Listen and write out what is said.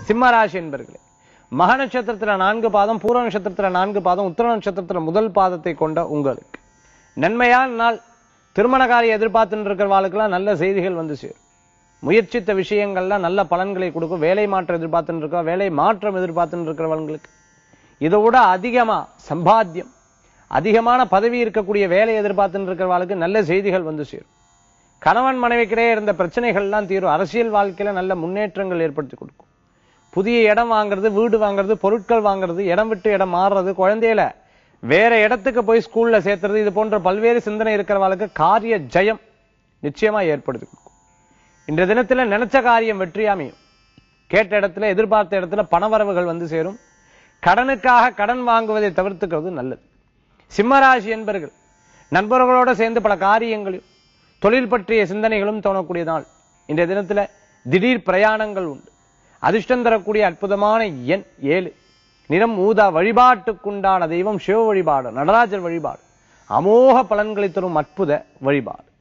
சிம்ம ராசி என்பர்களே மக நட்சத்திரத்துல நான்கு பாதம் பூர்வ நட்சத்திரத்துல நான்கு பாதம் உத்தர நட்சத்திரத்துல முதல் பாதத்தை கொண்ட உங்களுக்கு நன்மையான நாள் திருமண காரியம் எதிர்பார்த்துட்டு இருக்கிறவாளுக்கெல்லாம் நல்ல செய்திகள் வந்து சேரும் முயற்சித்த விஷயங்கள்லாம் நல்ல பலன்களை கொடுக்கும் வேலை மாற்றம் எதிர்பார்த்துட்டு இருக்கா வேலை மாற்றம் எதிர்பார்த்துட்டு இருக்கிறவங்களுக்கு இதை விட அதிகமா சம்பாத்தியம் அதிகமான பதவி இருக்கக்கூடிய வேலை எதிர்பார்த்துட்டு இருக்கிறவாளுக்கு நல்ல செய்திகள் வந்து சேரும் கணவன் மனைவிக்கிடையே இருந்த பிரச்சனைகள்லாம் தீரும் அரசியல் வாழ்க்கையில நல்ல முன்னேற்றங்கள் ஏற்படுத்தி கொடுக்கும் புதிய இடம் வாங்குறது வீடு வாங்குறது பொருட்கள் வாங்குறது இடம் விட்டு இடம் மாறுறது குழந்தையில வேற இடத்துக்கு போய் ஸ்கூல்ல சேர்த்துறது இது போன்ற பல்வேறு சிந்தனை இருக்கிறவங்களுக்கு காரிய ஜெயம் நிச்சயமா ஏற்படுத்தி கொடுக்கும் இன்றைய தினத்துல நினைச்ச காரியம் வெற்றி அமையும் கேட்ட இடத்துல எதிர்பார்த்த இடத்துல பணவரவுகள் வந்து சேரும் கடனுக்காக கடன் வாங்குவதை தவிர்த்துக்கிறது நல்லது சிம்மராசி என்பர்கள் நண்பர்களோட சேர்ந்து பல காரியங்களையும் தொழில் பற்றிய சிந்தனைகளும் தோணக்கூடிய நாள் இன்றைய தினத்துல திடீர் பிரயாணங்கள் உண்டு அதிர்ஷ்டம் தரக்கூடிய அற்புதமான எண் ஏழு நிறம் ஊதா வழிபாட்டுக்குண்டான தெய்வம் சிவ வழிபாடு நடராஜர் வழிபாடு அமோக பலன்களை தரும் அற்புத வழிபாடு